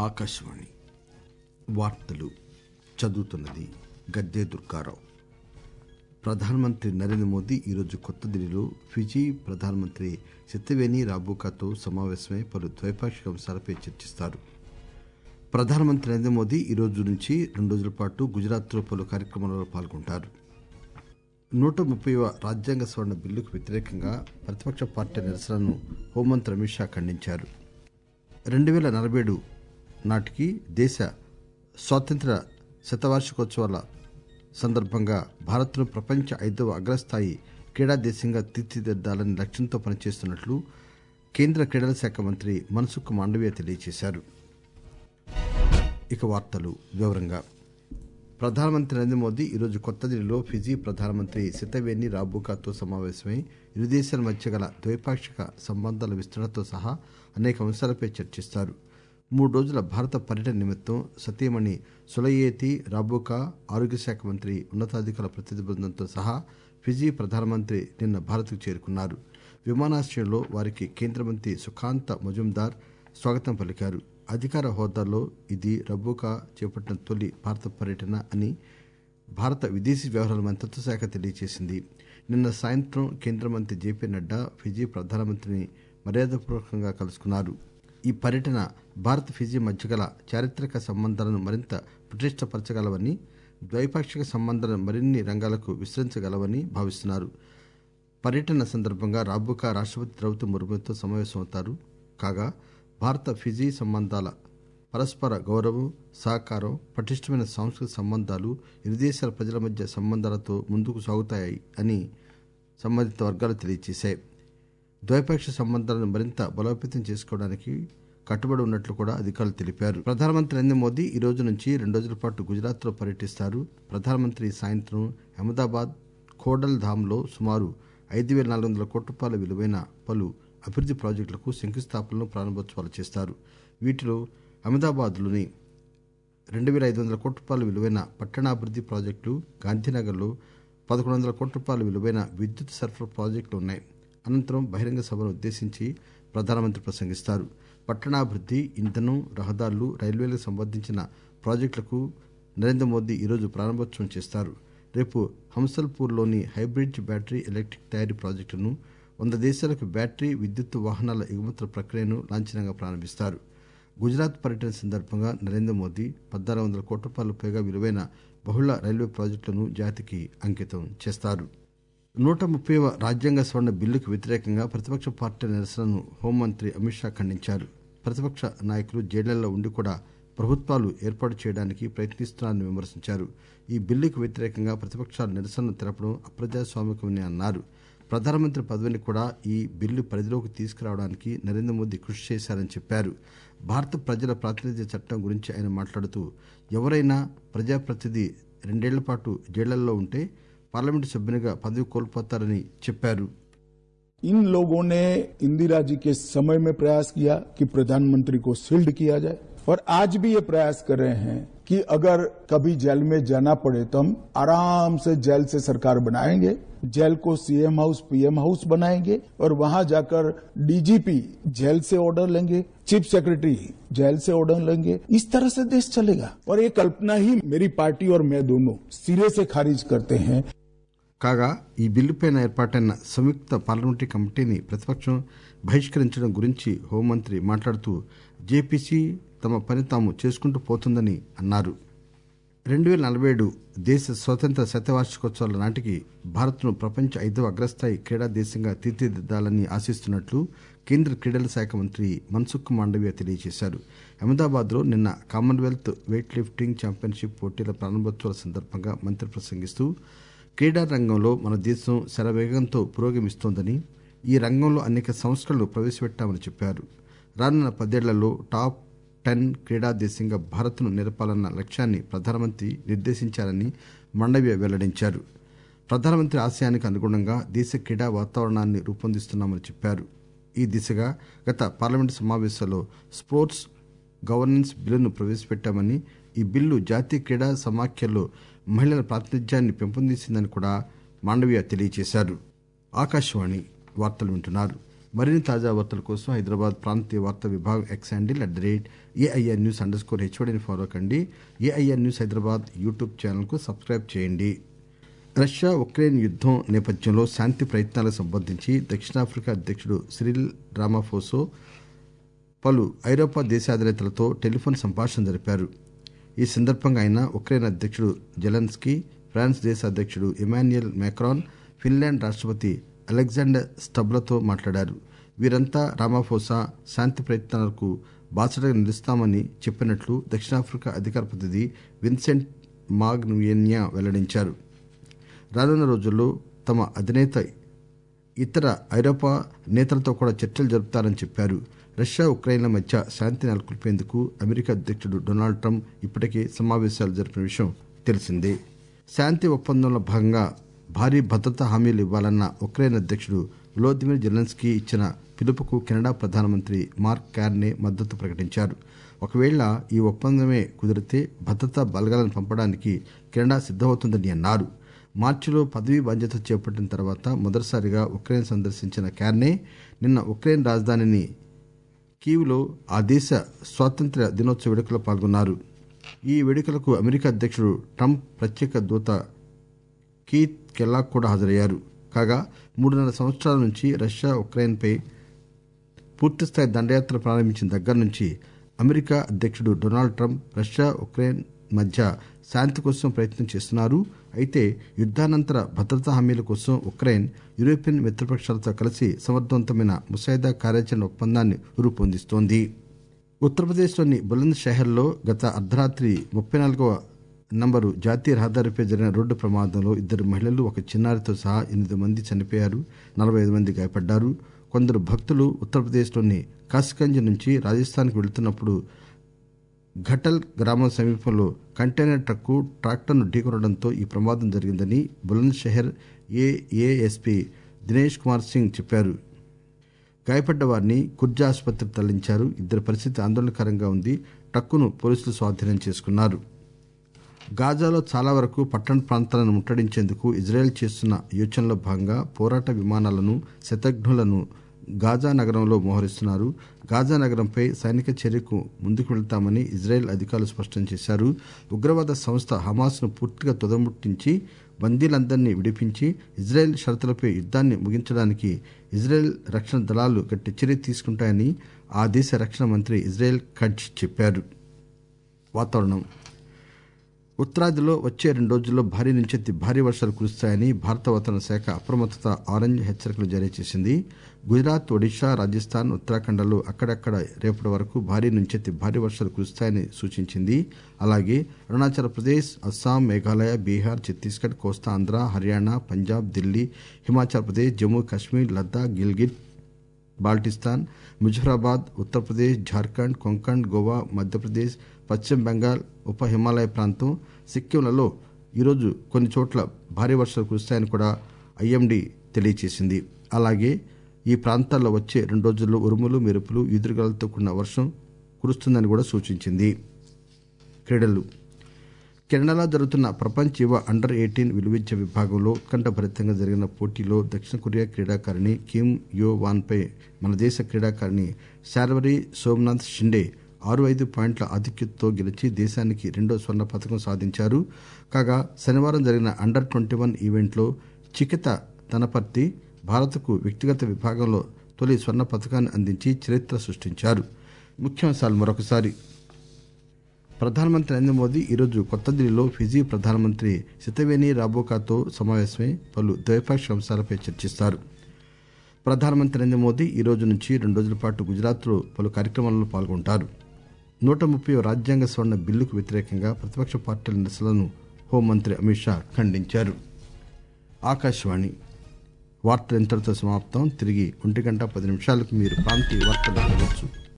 ఆకాశవాణి వార్తలు చదువుతున్నది గద్దే దుర్గారావు ప్రధానమంత్రి నరేంద్ర మోదీ ఈరోజు కొత్త ఢిల్లీలో ఫిజీ ప్రధానమంత్రి సిత్తవేని రాబూకాతో సమావేశమై పలు ద్వైపాక్షిక అంశాలపై చర్చిస్తారు ప్రధానమంత్రి నరేంద్ర మోదీ ఈ రోజు నుంచి రెండు రోజుల పాటు గుజరాత్లో పలు కార్యక్రమాలలో పాల్గొంటారు నూట ముప్పైవ రాజ్యాంగ సవరణ బిల్లుకు వ్యతిరేకంగా ప్రతిపక్ష పార్టీ నిరసనను హోంమంత్రి అమిత్ షా ఖండించారు రెండు వేల నలభై ఏడు నాటికి దేశ స్వాతంత్ర్య శతవార్షికోత్సవాల సందర్భంగా భారత్ను ప్రపంచ ఐదవ అగ్రస్థాయి క్రీడా దేశంగా తీర్చిదిద్దాలని లక్ష్యంతో పనిచేస్తున్నట్లు కేంద్ర క్రీడల శాఖ మంత్రి మన్సుఖ్ మాండవీయ తెలియజేశారు ఇక వార్తలు వివరంగా ప్రధానమంత్రి నరేంద్ర మోదీ ఈరోజు కొత్త ఢిల్లీలో ఫిజీ ప్రధానమంత్రి సితవేని రాబూకాతో సమావేశమై ఇరు దేశాల మధ్య గల ద్వైపాక్షిక సంబంధాల విస్తరణతో సహా అనేక అంశాలపై చర్చిస్తారు మూడు రోజుల భారత పర్యటన నిమిత్తం సతీమణి సులయేతి రాబూకా ఆరోగ్య శాఖ మంత్రి ఉన్నతాధికారుల ప్రతినిధి బృందంతో సహా ఫిజీ ప్రధానమంత్రి నిన్న భారత్కు చేరుకున్నారు విమానాశ్రయంలో వారికి కేంద్ర మంత్రి సుఖాంత మజుందార్ స్వాగతం పలికారు అధికార హోదాలో ఇది రబూకా చేపట్టిన తొలి భారత పర్యటన అని భారత విదేశీ వ్యవహారాల మంత్రిత్వ శాఖ తెలియజేసింది నిన్న సాయంత్రం కేంద్ర మంత్రి జేపీ నడ్డా ఫిజీ ప్రధానమంత్రిని మర్యాదపూర్వకంగా కలుసుకున్నారు ఈ పర్యటన భారత్ ఫిజీ మధ్య గల చారిత్రక సంబంధాలను మరింత పటిష్టపరచగలవని ద్వైపాక్షిక సంబంధాలను మరిన్ని రంగాలకు విస్తరించగలవని భావిస్తున్నారు పర్యటన సందర్భంగా రాబుకా రాష్టపతి ద్రౌపది ముర్ముతో సమావేశమవుతారు కాగా భారత ఫిజీ సంబంధాల పరస్పర గౌరవం సహకారం పటిష్టమైన సాంస్కృతిక సంబంధాలు ఇరు దేశాల ప్రజల మధ్య సంబంధాలతో ముందుకు సాగుతాయి అని సంబంధిత వర్గాలు తెలియజేశాయి ద్వైపాక్షిక సంబంధాలను మరింత బలోపేతం చేసుకోవడానికి కట్టుబడి ఉన్నట్లు కూడా అధికారులు తెలిపారు ప్రధానమంత్రి నరేంద్ర మోదీ ఈ రోజు నుంచి రెండు రోజుల పాటు గుజరాత్ లో పర్యటిస్తారు ప్రధానమంత్రి సాయంత్రం అహ్మదాబాద్ ఖోడల్ ధామ్ లో సుమారు ఐదు వేల నాలుగు వందల కోట్ల రూపాయల విలువైన పలు అభివృద్ది ప్రాజెక్టులకు శంకుస్థాపనలు ప్రారంభోత్సవాలు చేస్తారు వీటిలో అహ్మదాబాద్లోని రెండు వేల ఐదు వందల కోట్ల రూపాయల విలువైన పట్టణాభివృద్ది ప్రాజెక్టులు గాంధీనగర్లో పదకొండు వందల కోట్ల రూపాయల విలువైన విద్యుత్ సరఫరా ప్రాజెక్టులు ఉన్నాయి అనంతరం బహిరంగ సభను ఉద్దేశించి ప్రధానమంత్రి ప్రసంగిస్తారు పట్టణాభివృద్ది ఇంధనం రహదారులు రైల్వేలకు సంబంధించిన ప్రాజెక్టులకు నరేంద్ర మోదీ ఈరోజు ప్రారంభోత్సవం చేస్తారు రేపు హంసల్పూర్లోని హైబ్రిడ్ బ్యాటరీ ఎలక్ట్రిక్ తయారీ ప్రాజెక్టును వంద దేశాలకు బ్యాటరీ విద్యుత్ వాహనాల ఎగుమతుల ప్రక్రియను లాంఛనంగా ప్రారంభిస్తారు గుజరాత్ పర్యటన సందర్భంగా నరేంద్ర మోదీ పద్నాలుగు వందల కోట్ల రూపాయల పైగా విలువైన బహుళ రైల్వే ప్రాజెక్టులను జాతికి అంకితం చేస్తారు నూట ముప్పైవ రాజ్యాంగ సవరణ బిల్లుకు వ్యతిరేకంగా ప్రతిపక్ష పార్టీల నిరసనను హోంమంత్రి అమిత్ షా ఖండించారు ప్రతిపక్ష నాయకులు జైళ్లలో ఉండి కూడా ప్రభుత్వాలు ఏర్పాటు చేయడానికి ప్రయత్నిస్తున్నారని విమర్శించారు ఈ బిల్లుకు వ్యతిరేకంగా ప్రతిపక్షాలు నిరసనలు తెలపడం అప్రజాస్వామికమని అన్నారు ప్రధానమంత్రి పదవిని కూడా ఈ బిల్లు పరిధిలోకి తీసుకురావడానికి నరేంద్ర మోదీ కృషి చేశారని చెప్పారు భారత ప్రజల ప్రాతినిధ్య చట్టం గురించి ఆయన మాట్లాడుతూ ఎవరైనా ప్రజాప్రతినిధి రెండేళ్ల పాటు జైళ్లలో ఉంటే పార్లమెంటు సభ్యునిగా పదవి కోల్పోతారని చెప్పారు इन लोगों ने इंदिरा जी के समय में प्रयास किया कि प्रधानमंत्री को सील्ड किया जाए और आज भी ये प्रयास कर रहे हैं कि अगर कभी जेल में जाना पड़े तो हम आराम से जेल से सरकार बनाएंगे जेल को सीएम हाउस पीएम हाउस बनाएंगे और वहां जाकर डीजीपी जेल से ऑर्डर लेंगे चीफ सेक्रेटरी जेल से ऑर्डर लेंगे इस तरह से देश चलेगा और ये कल्पना ही मेरी पार्टी और मैं दोनों सिरे से खारिज करते हैं కాగా ఈ బిల్లుపైన ఏర్పాటైన సంయుక్త పార్లమెంటరీ కమిటీని ప్రతిపక్షం బహిష్కరించడం గురించి హోంమంత్రి మాట్లాడుతూ జేపీసీ తమ పని తాము చేసుకుంటూ పోతుందని అన్నారు రెండు వేల నలభై ఏడు దేశ స్వాతంత్ర శతవార్షికోత్సవాల నాటికి భారత్ను ప్రపంచ ఐదవ అగ్రస్థాయి క్రీడా దేశంగా తీర్చిదిద్దాలని ఆశిస్తున్నట్లు కేంద్ర క్రీడల శాఖ మంత్రి మన్సుఖ్ మాండవీయ తెలియజేశారు అహ్మదాబాద్లో నిన్న కామన్వెల్త్ వెయిట్ లిఫ్టింగ్ ఛాంపియన్షిప్ పోటీల ప్రారంభోత్సవాల సందర్భంగా మంత్రి ప్రసంగిస్తూ క్రీడా రంగంలో మన దేశం శరవేగంతో పురోగమిస్తోందని ఈ రంగంలో అనేక సంస్కరణలు ప్రవేశపెట్టామని చెప్పారు రానున్న పదేళ్లలో టాప్ టెన్ క్రీడా దేశంగా భారత్ను నిలపాలన్న లక్ష్యాన్ని ప్రధానమంత్రి నిర్దేశించారని మండవ్య వెల్లడించారు ప్రధానమంత్రి ఆశయానికి అనుగుణంగా దేశ క్రీడా వాతావరణాన్ని రూపొందిస్తున్నామని చెప్పారు ఈ దిశగా గత పార్లమెంటు సమావేశంలో స్పోర్ట్స్ గవర్నెన్స్ బిల్లును ప్రవేశపెట్టామని ఈ బిల్లు జాతీయ క్రీడా సమాఖ్యల్లో మహిళల ప్రాతినిధ్యాన్ని పెంపొందించిందని కూడా మాండవీయ తెలియజేశారు ఆకాశవాణి వార్తలు వింటున్నారు మరిన్ని తాజా వార్తల కోసం హైదరాబాద్ ప్రాంతీయ వార్తా విభాగం X handle at the rate AIR news under score హెచ్ఓడిని ఫాలో కండి ఏఐఆర్ న్యూస్ హైదరాబాద్ యూట్యూబ్ ఛానల్కు సబ్స్క్రైబ్ చేయండి రష్యా ఉక్రెయిన్ యుద్దం నేపథ్యంలో శాంతి ప్రయత్నాలకు సంబంధించి దక్షిణాఫ్రికా అధ్యక్షుడు సిరిల్ రామాఫోసో పలు ఐరోపా దేశాధినేతలతో టెలిఫోన్ సంభాషణ జరిపారు ఈ సందర్భంగా ఆయన ఉక్రెయిన్ అధ్యక్షుడు జెలెన్స్కీ ఫ్రాన్స్ దేశ అధ్యక్షుడు ఇమాన్యుయల్ మ్యాక్రాన్ ఫిన్లాండ్ రాష్ట్రపతి అలెగ్జాండర్ స్టబ్లతో మాట్లాడారు వీరంతా రామాఫోసా శాంతి ప్రయత్నాలకు బాసటగా నిలుస్తామని చెప్పినట్లు దక్షిణాఫ్రికా అధికార ప్రతినిధి విన్సెంట్ మాగ్నుయెన్యా వెల్లడించారు రానున్న రోజుల్లో తమ అధినేత ఇతర ఐరోపా నేతలతో కూడా చర్చలు జరుపుతారని చెప్పారు రష్యా ఉక్రెయిన్ల మధ్య శాంతి నెలకొల్పేందుకు అమెరికా అధ్యక్షుడు డొనాల్డ్ ట్రంప్ ఇప్పటికే సమావేశాలు జరిపిన విషయం తెలిసిందే శాంతి ఒప్పందంలో భాగంగా భారీ భద్రతా హామీలు ఇవ్వాలన్న ఉక్రెయిన్ అధ్యక్షుడు వ్లోదిమిర్ జెలెన్స్కీ ఇచ్చిన పిలుపుకు కెనడా ప్రధానమంత్రి మార్క్ కార్నే మద్దతు ప్రకటించారు ఒకవేళ ఈ ఒప్పందమే కుదిరితే భద్రతా బలగాలను పంపడానికి కెనడా సిద్దమవుతుందని అన్నారు మార్చిలో పదవీ బాధ్యత చేపట్టిన తర్వాత మొదటిసారిగా ఉక్రెయిన్ సందర్శించిన కార్నే నిన్న ఉక్రెయిన్ రాజధానిని కీవ్లో ఆ దేశ స్వాతంత్ర్య దినోత్సవ వేడుకలో పాల్గొన్నారు ఈ వేడుకలకు అమెరికా అధ్యక్షుడు ట్రంప్ ప్రత్యేక దూత కీత్ కెల్లాక్ కూడా హాజరయ్యారు కాగా మూడున్నర సంవత్సరాల నుంచి రష్యా ఉక్రెయిన్పై పూర్తిస్థాయి దండయాత్ర ప్రారంభించిన దగ్గర నుంచి అమెరికా అధ్యక్షుడు డొనాల్డ్ ట్రంప్ రష్యా ఉక్రెయిన్ మధ్య శాంతి కోసం ప్రయత్నం చేస్తున్నారు అయితే యుద్దానంతర భద్రతా హామీల కోసం ఉక్రెయిన్ యూరోపియన్ మిత్రపక్షాలతో కలిసి సమర్థవంతమైన ముసాయిదా కార్యాచరణ ఒప్పందాన్ని రూపొందిస్తోంది ఉత్తరప్రదేశ్లోని బులంద్ షహర్లో గత అర్ధరాత్రి ముప్పై నాలుగవ నంబరు జాతీయ రహదారిపై జరిగిన రోడ్డు ప్రమాదంలో ఇద్దరు మహిళలు ఒక చిన్నారితో సహా ఎనిమిది మంది చనిపోయారు నలభై ఐదు మంది గాయపడ్డారు కొందరు భక్తులు ఉత్తరప్రదేశ్లోని కాసిగంజ్ నుంచి రాజస్థాన్కు వెళుతున్నప్పుడు ఘటల్ గ్రామం సమీపంలో కంటైనర్ ట్రక్కు ట్రాక్టర్ను ఢీకొనడంతో ఈ ప్రమాదం జరిగిందని బులంద్ షహర్ ఏఏఎస్పీ దినేష్ కుమార్ సింగ్ చెప్పారు గాయపడ్డ వారిని కుర్జా ఆసుపత్రికి తరలించారు ఇద్దరి పరిస్థితి ఆందోళనకరంగా ఉంది ట్రక్కును పోలీసులు స్వాధీనం చేసుకున్నారు గాజాలో చాలా వరకు పట్టణ ప్రాంతాలను ముట్టడించేందుకు ఇజ్రాయెల్ చేస్తున్న యోచనలో భాగంగా పోరాట విమానాలను శతఘ్నులను గాజా నగరంలో మోహరిస్తున్నారు గాజా నగరంపై సైనిక చర్యకు ముందుకు వెళ్తామని ఇజ్రాయెల్ అధికారులు స్పష్టం చేశారు ఉగ్రవాద సంస్థ హమాస్ను పూర్తిగా తుదముట్టించి బందీలందరినీ విడిపించి ఇజ్రాయెల్ షరతులపై యుద్దాన్ని ముగించడానికి ఇజ్రాయెల్ రక్షణ దళాలు గట్టి చర్య తీసుకుంటాయని ఆ దేశ రక్షణ మంత్రి ఇజ్రాయెల్ కడ్జ్ చెప్పారు వాతావరణం ఉత్తరాదిలో వచ్చే రెండు రోజుల్లో భారీ నుంచి అతి భారీ వర్షాలు కురుస్తాయని భారత వాతావరణ శాఖ అప్రమత్తత ఆరెంజ్ హెచ్చరికలు జారీ చేసింది గుజరాత్ ఒడిషా రాజస్థాన్ ఉత్తరాఖండ్లలో అక్కడక్కడ రేపటి వరకు భారీ నుంచి అతి భారీ వర్షాలు కురుస్తాయని సూచించింది అలాగే అరుణాచల్ ప్రదేశ్ అస్సాం మేఘాలయ బీహార్ ఛత్తీస్గఢ్ కోస్తాంధ్ర హర్యానా పంజాబ్ ఢిల్లీ హిమాచల్ ప్రదేశ్ జమ్మూ కాశ్మీర్ లద్దాఖ్ గిల్గిట్ బాల్టిస్తాన్ ముజఫరాబాద్ ఉత్తరప్రదేశ్ జార్ఖండ్ కొంకణ్ గోవా మధ్యప్రదేశ్ పశ్చిమ బెంగాల్ ఉప హిమాలయ ప్రాంతం సిక్కింలలో ఈరోజు కొన్ని చోట్ల భారీ వర్షాలు కురుస్తాయని కూడా ఐఎండీ తెలియజేసింది అలాగే ఈ ప్రాంతాల్లో వచ్చే రెండు రోజుల్లో ఉరుములు మెరుపులు ఈదురుగాలతో కూడిన వర్షం కురుస్తుందని కూడా సూచించింది క్రీడలు కెనడాలో జరుగుతున్న ప్రపంచ యువ అండర్ ఎయిటీన్ విలువిద్య విభాగంలో ఉత్కంఠభరితంగా జరిగిన పోటీలో దక్షిణ కొరియా క్రీడాకారిణి కిమ్ యో వాన్పై మన దేశ క్రీడాకారిణి శార్వరి సోమనాథ్ షిండే ఆరు ఐదు పాయింట్ల ఆధిక్యతతో గెలిచి దేశానికి రెండో స్వర్ణ పథకం సాధించారు కాగా శనివారం జరిగిన అండర్ ట్వంటీ వన్ ఈవెంట్లో చికిత తనపర్తి భారత్కు వ్యక్తిగత విభాగంలో తొలి స్వర్ణ పథకాన్ని అందించి చరిత్ర సృష్టించారు ముఖ్యాంశాలు మరొకసారి ప్రధానమంత్రి నరేంద్ర మోదీ ఈరోజు కొత్త ఢిల్లీలో ఫిజీ ప్రధానమంత్రి సితవేని రాబోకాతో సమావేశమై పలు ద్వైపాక్షిక అంశాలపై చర్చిస్తారు ప్రధానమంత్రి నరేంద్ర మోదీ ఈ రోజు నుంచి రెండు రోజుల పాటు గుజరాత్లో పలు కార్యక్రమాల్లో పాల్గొంటారు నూట ముప్పై రాజ్యాంగ సవరణ బిల్లుకు వ్యతిరేకంగా ప్రతిపక్ష పార్టీల నిరసనలను హోంమంత్రి అమిత్ షా ఖండించారు ఆకాశవాణి వార్తలు ఇంతటితో సమాప్తం తిరిగి ఒంటి గంట పది నిమిషాలకు మీరు ప్రాంతీయ వార్తలు వినవచ్చు